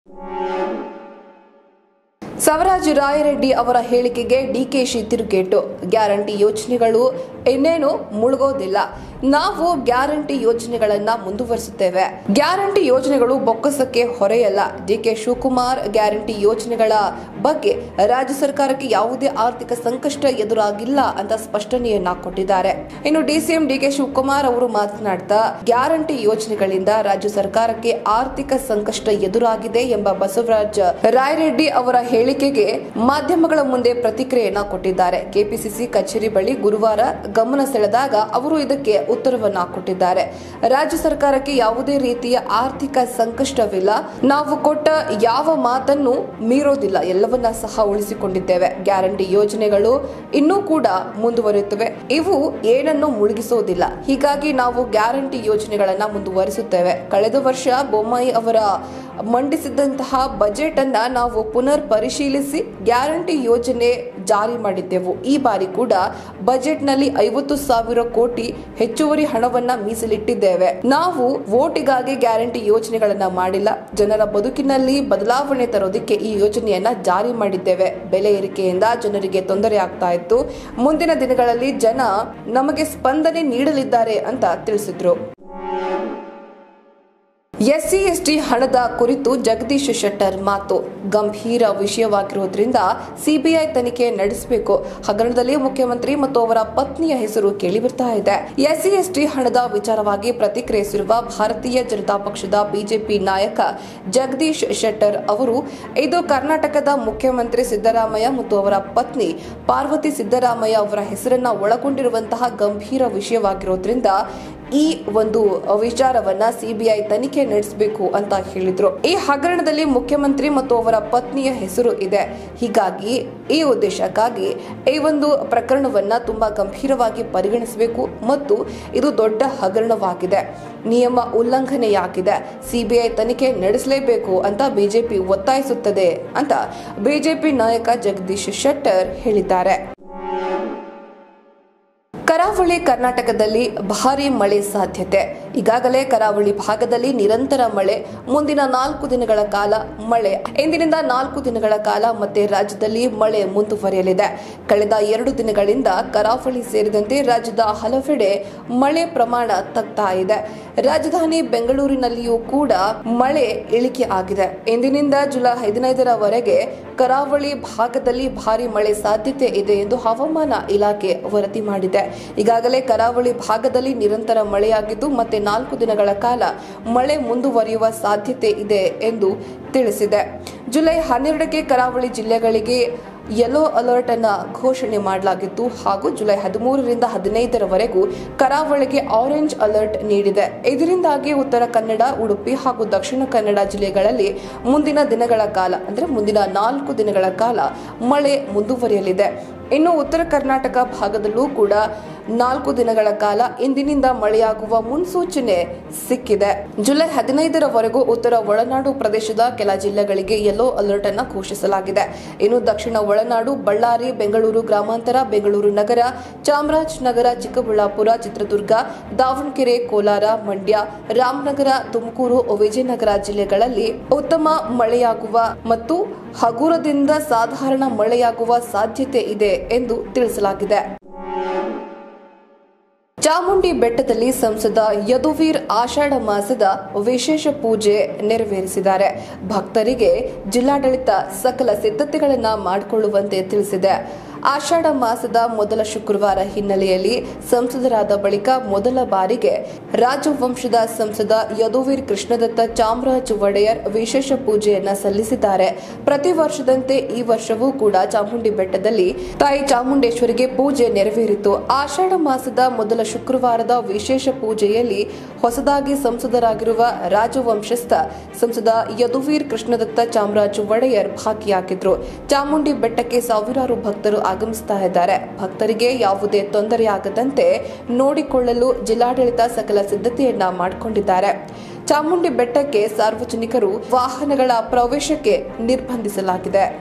ಸವರಾಜ್ ರಾಯರೆಡ್ಡಿ ಅವರ ಹೇಳಿಕೆಗೆ ಡಿಕೆಶಿ ತಿರುಗೇಟು ಗ್ಯಾರಂಟಿ ಯೋಜನೆಗಳು ಇನ್ನೇನು ಮುಳುಗೋದಿಲ್ಲ ನಾವು ಗ್ಯಾರಂಟಿ ಯೋಜನೆಗಳನ್ನ ಮುಂದುವರಿಸುತ್ತೇವೆ ಗ್ಯಾರಂಟಿ ಯೋಜನೆಗಳು ಬೊಕ್ಕಸಕ್ಕೆ ಹೊರೆಯಲ್ಲ ಡಿಕೆ ಶಿವಕುಮಾರ್ ಗ್ಯಾರಂಟಿ ಯೋಜನೆಗಳ ಬಗ್ಗೆ ರಾಜ್ಯ ಸರ್ಕಾರಕ್ಕೆ ಯಾವುದೇ ಆರ್ಥಿಕ ಸಂಕಷ್ಟ ಎದುರಾಗಿಲ್ಲ ಅಂತ ಸ್ಪಷ್ಟನೆಯನ್ನ ಕೊಟ್ಟಿದ್ದಾರೆ ಇನ್ನು ಡಿಸಿಎಂ ಡಿಕೆ ಶಿವಕುಮಾರ್ ಅವರು ಮಾತನಾಡ್ತಾ ಗ್ಯಾರಂಟಿ ಯೋಜನೆಗಳಿಂದ ರಾಜ್ಯ ಸರ್ಕಾರಕ್ಕೆ ಆರ್ಥಿಕ ಸಂಕಷ್ಟ ಎದುರಾಗಿದೆ ಎಂಬ ಬಸವರಾಜ್ ರಾಯರೆಡ್ಡಿ ಅವರ ಹೇಳಿಕೆಗೆ ಮಾಧ್ಯಮಗಳ ಮುಂದೆ ಪ್ರತಿಕ್ರಿಯೆಯನ್ನ ಕೊಟ್ಟಿದ್ದಾರೆ ಕೆಪಿಸಿಸಿ ಕಚೇರಿ ಬಳಿ ಗುರುವಾರ ಗಮನ ಸೆಳೆದಾಗ ಅವರು ಇದಕ್ಕೆ ಉತ್ತರವನ್ನ ಕೊಟ್ಟಿದ್ದಾರೆ ರಾಜ್ಯ ಸರ್ಕಾರಕ್ಕೆ ಯಾವುದೇ ರೀತಿಯ ಆರ್ಥಿಕ ಸಂಕಷ್ಟವಿಲ್ಲ ನಾವು ಕೊಟ್ಟ ಯಾವ ಮಾತನ್ನು ಮೀರೋದಿಲ್ಲ ಎಲ್ಲವನ್ನ ಸಹ ಉಳಿಸಿಕೊಂಡಿದ್ದೇವೆ ಗ್ಯಾರಂಟಿ ಯೋಜನೆಗಳು ಇನ್ನೂ ಕೂಡ ಮುಂದುವರಿಯುತ್ತವೆ ಇವು ಏನನ್ನು ಮುಳುಗಿಸೋದಿಲ್ಲ ಹೀಗಾಗಿ ನಾವು ಗ್ಯಾರಂಟಿ ಯೋಜನೆಗಳನ್ನ ಮುಂದುವರಿಸುತ್ತೇವೆ ಕಳೆದ ವರ್ಷ ಬೊಮ್ಮಾಯಿ ಅವರ ಮಂಡಿಸಿದಂತಹ ಬಜೆಟ್ ಅನ್ನ ನಾವು ಪುನರ್ ಪರಿಶೀಲಿಸಿ ಗ್ಯಾರಂಟಿ ಯೋಜನೆ ಜಾರಿ ಮಾಡಿದ್ದೆವು ಈ ಬಾರಿ ಕೂಡ ಬಜೆಟ್ನಲ್ಲಿ ಐವತ್ತು ಸಾವಿರ ಕೋಟಿ ಹೆಚ್ಚುವರಿ ಹಣವನ್ನ ಮೀಸಲಿಟ್ಟಿದ್ದೇವೆ ನಾವು ವೋಟಿಗಾಗಿ ಗ್ಯಾರಂಟಿ ಯೋಜನೆಗಳನ್ನ ಮಾಡಿಲ್ಲ ಜನರ ಬದುಕಿನಲ್ಲಿ ಬದಲಾವಣೆ ತರೋದಕ್ಕೆ ಈ ಯೋಜನೆಯನ್ನ ಜಾರಿ ಮಾಡಿದ್ದೇವೆ ಬೆಲೆ ಏರಿಕೆಯಿಂದ ಜನರಿಗೆ ತೊಂದರೆ ಆಗ್ತಾ ಇತ್ತು ಮುಂದಿನ ದಿನಗಳಲ್ಲಿ ಜನ ನಮಗೆ ಸ್ಪಂದನೆ ನೀಡಲಿದ್ದಾರೆ ಅಂತ ತಿಳಿಸಿದ್ರು ಎಸ್ಸಿ ಎಸ್ಟಿ ಹಣದ ಕುರಿತು ಜಗದೀಶ್ ಶೆಟ್ಟರ್ ಮಾತು ಗಂಭೀರ ವಿಷಯವಾಗಿರುವುದರಿಂದ ಸಿಬಿಐ ತನಿಖೆ ನಡೆಸಬೇಕು ಹಗರಣದಲ್ಲಿ ಮುಖ್ಯಮಂತ್ರಿ ಮತ್ತು ಅವರ ಪತ್ನಿಯ ಹೆಸರು ಕೇಳಿಬರ್ತಾ ಇದೆ ಎಸ್ಸಿ ಎಸ್ಟಿ ಹಣದ ವಿಚಾರವಾಗಿ ಪ್ರತಿಕ್ರಿಯಿಸಿರುವ ಭಾರತೀಯ ಜನತಾ ಪಕ್ಷದ ಬಿಜೆಪಿ ನಾಯಕ ಜಗದೀಶ್ ಶೆಟ್ಟರ್ ಅವರು ಇದು ಕರ್ನಾಟಕದ ಮುಖ್ಯಮಂತ್ರಿ ಸಿದ್ದರಾಮಯ್ಯ ಮತ್ತು ಅವರ ಪತ್ನಿ ಪಾರ್ವತಿ ಸಿದ್ದರಾಮಯ್ಯ ಅವರ ಹೆಸರನ್ನ ಒಳಗೊಂಡಿರುವಂತಹ ಗಂಭೀರ ವಿಷಯವಾಗಿರೋದ್ರಿಂದ ಈ ಒಂದು ವಿಚಾರವನ್ನ ಸಿಬಿಐ ತನಿಖೆ ನಡೆಸಬೇಕು ಅಂತ ಹೇಳಿದ್ರು ಈ ಹಗರಣದಲ್ಲಿ ಮುಖ್ಯಮಂತ್ರಿ ಮತ್ತು ಅವರ ಪತ್ನಿಯ ಹೆಸರು ಇದೆ ಹೀಗಾಗಿ ಈ ಉದ್ದೇಶಕ್ಕಾಗಿ ಈ ಒಂದು ಪ್ರಕರಣವನ್ನ ತುಂಬಾ ಗಂಭೀರವಾಗಿ ಪರಿಗಣಿಸಬೇಕು ಮತ್ತು ಇದು ದೊಡ್ಡ ಹಗರಣವಾಗಿದೆ ನಿಯಮ ಉಲ್ಲಂಘನೆಯಾಗಿದೆ ಸಿಬಿಐ ತನಿಖೆ ನಡೆಸಲೇಬೇಕು ಅಂತ ಬಿಜೆಪಿ ಒತ್ತಾಯಿಸುತ್ತದೆ ಅಂತ ಬಿಜೆಪಿ ನಾಯಕ ಜಗದೀಶ್ ಶೆಟ್ಟರ್ ಹೇಳಿದ್ದಾರೆ ಕರಾವಳಿ ಕರ್ನಾಟಕದಲ್ಲಿ ಭಾರೀ ಮಳೆ ಸಾಧ್ಯತೆ ಈಗಾಗಲೇ ಕರಾವಳಿ ಭಾಗದಲ್ಲಿ ನಿರಂತರ ಮಳೆ ಮುಂದಿನ ನಾಲ್ಕು ದಿನಗಳ ಕಾಲ ಮಳೆ ಇಂದಿನಿಂದ ನಾಲ್ಕು ದಿನಗಳ ಕಾಲ ಮತ್ತೆ ರಾಜ್ಯದಲ್ಲಿ ಮಳೆ ಮುಂದುವರಿಯಲಿದೆ ಕಳೆದ ಎರಡು ದಿನಗಳಿಂದ ಕರಾವಳಿ ಸೇರಿದಂತೆ ರಾಜ್ಯದ ಹಲವೆಡೆ ಮಳೆ ಪ್ರಮಾಣ ತಗ್ತಾ ಇದೆ ರಾಜಧಾನಿ ಬೆಂಗಳೂರಿನಲ್ಲಿಯೂ ಕೂಡ ಮಳೆ ಇಳಿಕೆ ಆಗಿದೆ ಇಂದಿನಿಂದ ಜುಲೈ ಹದಿನೈದರವರೆಗೆ ಕರಾವಳಿ ಭಾಗದಲ್ಲಿ ಭಾರೀ ಮಳೆ ಸಾಧ್ಯತೆ ಇದೆ ಎಂದು ಹವಾಮಾನ ಇಲಾಖೆ ವರದಿ ಮಾಡಿದೆ ಈಗಾಗಲೇ ಕರಾವಳಿ ಭಾಗದಲ್ಲಿ ನಿರಂತರ ಮಳೆಯಾಗಿದ್ದು ಮತ್ತೆ ನಾಲ್ಕು ದಿನಗಳ ಕಾಲ ಮಳೆ ಮುಂದುವರಿಯುವ ಸಾಧ್ಯತೆ ಇದೆ ಎಂದು ತಿಳಿಸಿದೆ ಜುಲೈ ಹನ್ನೆರಡಕ್ಕೆ ಕರಾವಳಿ ಜಿಲ್ಲೆಗಳಿಗೆ ಯೆಲ್ಲೋ ಅಲರ್ಟ್ ಅನ್ನ ಘೋಷಣೆ ಮಾಡಲಾಗಿತ್ತು ಹಾಗೂ ಜುಲೈ ಹದಿಮೂರರಿಂದ ಹದಿನೈದರವರೆಗೂ ಕರಾವಳಿಗೆ ಆರೆಂಜ್ ಅಲರ್ಟ್ ನೀಡಿದೆ ಇದರಿಂದಾಗಿ ಉತ್ತರ ಕನ್ನಡ ಉಡುಪಿ ಹಾಗೂ ದಕ್ಷಿಣ ಕನ್ನಡ ಜಿಲ್ಲೆಗಳಲ್ಲಿ ಮುಂದಿನ ದಿನಗಳ ಕಾಲ ಅಂದ್ರೆ ಮುಂದಿನ ನಾಲ್ಕು ದಿನಗಳ ಕಾಲ ಮಳೆ ಮುಂದುವರಿಯಲಿದೆ ಇನ್ನು ಉತ್ತರ ಕರ್ನಾಟಕ ಭಾಗದಲ್ಲೂ ಕೂಡ ನಾಲ್ಕು ದಿನಗಳ ಕಾಲ ಇಂದಿನಿಂದ ಮಳೆಯಾಗುವ ಮುನ್ಸೂಚನೆ ಸಿಕ್ಕಿದೆ ಜುಲೈ ಹದಿನೈದರವರೆಗೂ ಉತ್ತರ ಒಳನಾಡು ಪ್ರದೇಶದ ಕೆಲ ಜಿಲ್ಲೆಗಳಿಗೆ ಯೆಲ್ಲೋ ಅಲರ್ಟ್ ಅನ್ನು ಘೋಷಿಸಲಾಗಿದೆ ಇನ್ನು ದಕ್ಷಿಣ ಒಳನಾಡು ಬಳ್ಳಾರಿ ಬೆಂಗಳೂರು ಗ್ರಾಮಾಂತರ ಬೆಂಗಳೂರು ನಗರ ಚಾಮರಾಜನಗರ ಚಿಕ್ಕಬಳ್ಳಾಪುರ ಚಿತ್ರದುರ್ಗ ದಾವಣಗೆರೆ ಕೋಲಾರ ಮಂಡ್ಯ ರಾಮನಗರ ತುಮಕೂರು ವಿಜಯನಗರ ಜಿಲ್ಲೆಗಳಲ್ಲಿ ಉತ್ತಮ ಮಳೆಯಾಗುವ ಮತ್ತು ಹಗುರದಿಂದ ಸಾಧಾರಣ ಮಳೆಯಾಗುವ ಸಾಧ್ಯತೆ ಇದೆ ಎಂದು ತಿಳಿಸಲಾಗಿದೆ ಚಾಮುಂಡಿ ಬೆಟ್ಟದಲ್ಲಿ ಸಂಸದ ಯದುವೀರ್ ಆಷಾಢ ಮಾಸದ ವಿಶೇಷ ಪೂಜೆ ನೆರವೇರಿಸಿದ್ದಾರೆ ಭಕ್ತರಿಗೆ ಜಿಲ್ಲಾಡಳಿತ ಸಕಲ ಸಿದ್ಧತೆಗಳನ್ನ ಮಾಡಿಕೊಳ್ಳುವಂತೆ ತಿಳಿಸಿದೆ ಆಷಾಢ ಮಾಸದ ಮೊದಲ ಶುಕ್ರವಾರ ಹಿನ್ನೆಲೆಯಲ್ಲಿ ಸಂಸದರಾದ ಬಳಿಕ ಮೊದಲ ಬಾರಿಗೆ ರಾಜವಂಶದ ಸಂಸದ ಯದುವೀರ್ ಕೃಷ್ಣದತ್ತ ಚಾಮರಾಜ ಒಡೆಯರ್ ವಿಶೇಷ ಪೂಜೆಯನ್ನ ಸಲ್ಲಿಸಿದ್ದಾರೆ ಪ್ರತಿ ವರ್ಷದಂತೆ ಈ ವರ್ಷವೂ ಕೂಡ ಚಾಮುಂಡಿ ಬೆಟ್ಟದಲ್ಲಿ ತಾಯಿ ಚಾಮುಂಡೇಶ್ವರಿಗೆ ಪೂಜೆ ನೆರವೇರಿತು ಆಷಾಢ ಮಾಸದ ಮೊದಲ ಶುಕ್ರವಾರದ ವಿಶೇಷ ಪೂಜೆಯಲ್ಲಿ ಹೊಸದಾಗಿ ಸಂಸದರಾಗಿರುವ ರಾಜವಂಶಸ್ಥ ಸಂಸದ ಯದುವೀರ್ ಕೃಷ್ಣದತ್ತ ಚಾಮರಾಜ ಒಡೆಯರ್ ಭಾಗಿಯಾಗಿದ್ರು ಚಾಮುಂಡಿ ಬೆಟ್ಟಕ್ಕೆ ಸಾವಿರಾರು ಭಕ್ತರು ಆಗಮಿಸ್ತಾ ಇದ್ದಾರೆ ಭಕ್ತರಿಗೆ ಯಾವುದೇ ತೊಂದರೆಯಾಗದಂತೆ ನೋಡಿಕೊಳ್ಳಲು ಜಿಲ್ಲಾಡಳಿತ ಸಕಲ ಸಿದ್ಧತೆಯನ್ನ ಮಾಡಿಕೊಂಡಿದ್ದಾರೆ ಚಾಮುಂಡಿ ಬೆಟ್ಟಕ್ಕೆ ಸಾರ್ವಜನಿಕರು ವಾಹನಗಳ ಪ್ರವೇಶಕ್ಕೆ ನಿರ್ಬಂಧಿಸಲಾಗಿದೆ